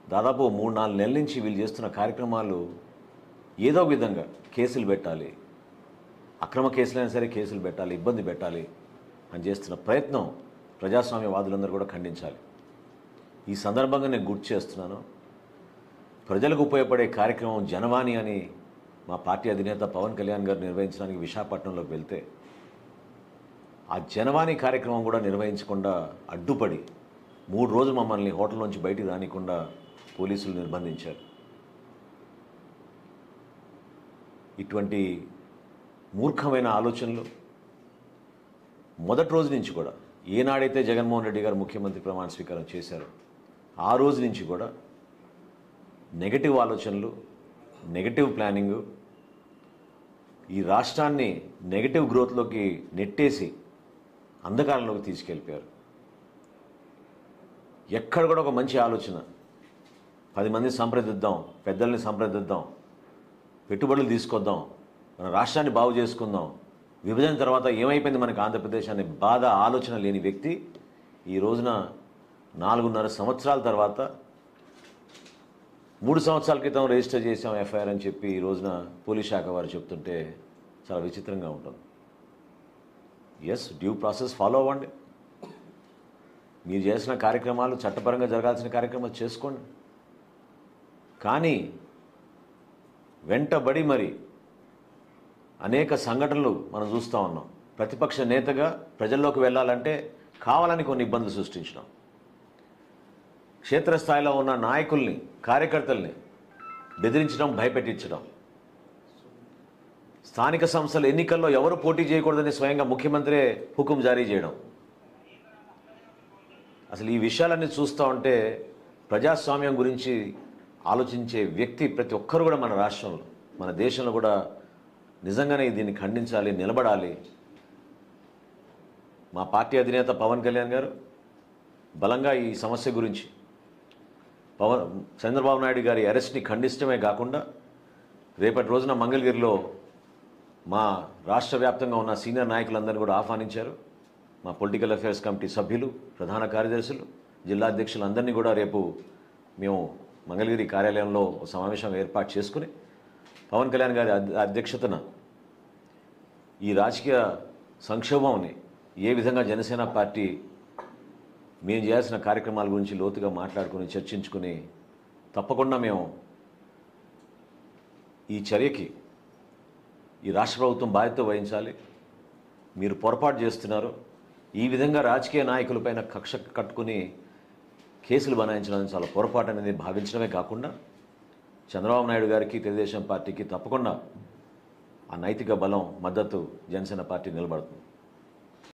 దాదాపు మూడు నాలుగు నెలల నుంచి వీళ్ళు చేస్తున్న కార్యక్రమాలు ఏదో ఒక విధంగా కేసులు పెట్టాలి అక్రమ కేసులైనా సరే కేసులు పెట్టాలి ఇబ్బంది పెట్టాలి అని చేస్తున్న ప్రయత్నం ప్రజాస్వామ్యవాదులందరూ కూడా ఖండించాలి ఈ సందర్భంగా నేను గుర్తు చేస్తున్నాను ప్రజలకు ఉపయోగపడే కార్యక్రమం జనవాణి అని మా పార్టీ అధినేత పవన్ కళ్యాణ్ గారు నిర్వహించడానికి విశాఖపట్నంలోకి వెళ్తే ఆ జనవాణి కార్యక్రమం కూడా నిర్వహించకుండా అడ్డుపడి మూడు రోజులు మమ్మల్ని హోటల్ నుంచి బయటికి రానికుండా పోలీసులు నిర్బంధించారు ఇటువంటి మూర్ఖమైన ఆలోచనలు మొదటి రోజు నుంచి కూడా ఏనాడైతే జగన్మోహన్ రెడ్డి గారు ముఖ్యమంత్రి ప్రమాణ స్వీకారం చేశారో ఆ రోజు నుంచి కూడా నెగటివ్ ఆలోచనలు నెగటివ్ ప్లానింగు ఈ రాష్ట్రాన్ని నెగటివ్ గ్రోత్లోకి నెట్టేసి అంధకారంలోకి తీసుకెళ్ళిపోయారు ఎక్కడ కూడా ఒక మంచి ఆలోచన పది మందిని సంప్రదిద్దాం పెద్దల్ని సంప్రదిద్దాం పెట్టుబడులు తీసుకొద్దాం మన రాష్ట్రాన్ని బాగు చేసుకుందాం విభజన తర్వాత ఏమైపోయింది మనకి ఆంధ్రప్రదేశ్ అనే బాధ ఆలోచన లేని వ్యక్తి ఈ రోజున నాలుగున్నర సంవత్సరాల తర్వాత మూడు సంవత్సరాల క్రితం రిజిస్టర్ చేసాం ఎఫ్ఐఆర్ అని చెప్పి ఈ రోజున పోలీస్ శాఖ వారు చెప్తుంటే చాలా విచిత్రంగా ఉంటుంది ఎస్ డ్యూ ప్రాసెస్ ఫాలో అవ్వండి మీరు చేసిన కార్యక్రమాలు చట్టపరంగా జరగాల్సిన కార్యక్రమాలు చేసుకోండి కానీ వెంటబడి మరి అనేక సంఘటనలు మనం చూస్తూ ఉన్నాం ప్రతిపక్ష నేతగా ప్రజల్లోకి వెళ్ళాలంటే కావాలని కొన్ని ఇబ్బందులు సృష్టించడం క్షేత్రస్థాయిలో ఉన్న నాయకుల్ని కార్యకర్తల్ని బెదిరించడం భయపెట్టించడం స్థానిక సంస్థల ఎన్నికల్లో ఎవరు పోటీ చేయకూడదని స్వయంగా ముఖ్యమంత్రే హుకుం జారీ చేయడం అసలు ఈ విషయాలన్నీ చూస్తూ ఉంటే ప్రజాస్వామ్యం గురించి ఆలోచించే వ్యక్తి ప్రతి ఒక్కరు కూడా మన రాష్ట్రంలో మన దేశంలో కూడా నిజంగానే దీన్ని ఖండించాలి నిలబడాలి మా పార్టీ అధినేత పవన్ కళ్యాణ్ గారు బలంగా ఈ సమస్య గురించి పవన్ చంద్రబాబు నాయుడు గారి అరెస్ట్ని ఖండించడమే కాకుండా రేపటి రోజున మంగళగిరిలో మా రాష్ట్ర వ్యాప్తంగా ఉన్న సీనియర్ నాయకులందరినీ కూడా ఆహ్వానించారు మా పొలిటికల్ అఫైర్స్ కమిటీ సభ్యులు ప్రధాన కార్యదర్శులు జిల్లా అధ్యక్షులు అందరినీ కూడా రేపు మేము మంగళగిరి కార్యాలయంలో ఒక సమావేశం ఏర్పాటు చేసుకుని పవన్ కళ్యాణ్ గారి అధ్- అధ్యక్షతన ఈ రాజకీయ సంక్షోభంని ఏ విధంగా జనసేన పార్టీ మేము చేయాల్సిన కార్యక్రమాల గురించి లోతుగా మాట్లాడుకుని చర్చించుకుని తప్పకుండా మేము ఈ చర్యకి ఈ రాష్ట్ర ప్రభుత్వం బాధ్యత వహించాలి మీరు పొరపాటు చేస్తున్నారు ఈ విధంగా రాజకీయ నాయకులపైన కక్ష కట్టుకుని కేసులు బనాయించడం చాలా పొరపాటు అనేది భావించడమే కాకుండా చంద్రబాబు నాయుడు గారికి తెలుగుదేశం పార్టీకి తప్పకుండా ఆ నైతిక బలం మద్దతు జనసేన పార్టీ నిలబడుతుంది